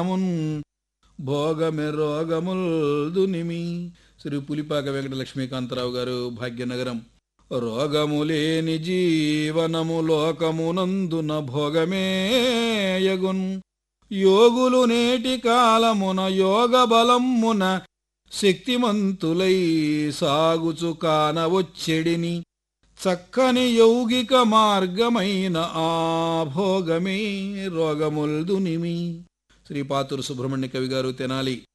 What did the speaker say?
మున్ భోగమె రోగముల్ దునిమి శ్రీ పులిపాక వెంకట లక్ష్మీకాంతరావు గారు భాగ్యనగరం రోగములేని జీవనము లోకమునందున భోగమేయగున్ యోగులు నేటి కాలమున యోగ బలమున శక్తిమంతులై సాగుచు కానవొచ్చెడిని చక్కని యౌగిక మార్గమైన ఆ భోగమే రోగముల్దునిమి శ్రీపాతురు సుబ్రహ్మణ్య కవి గారు తెనాలి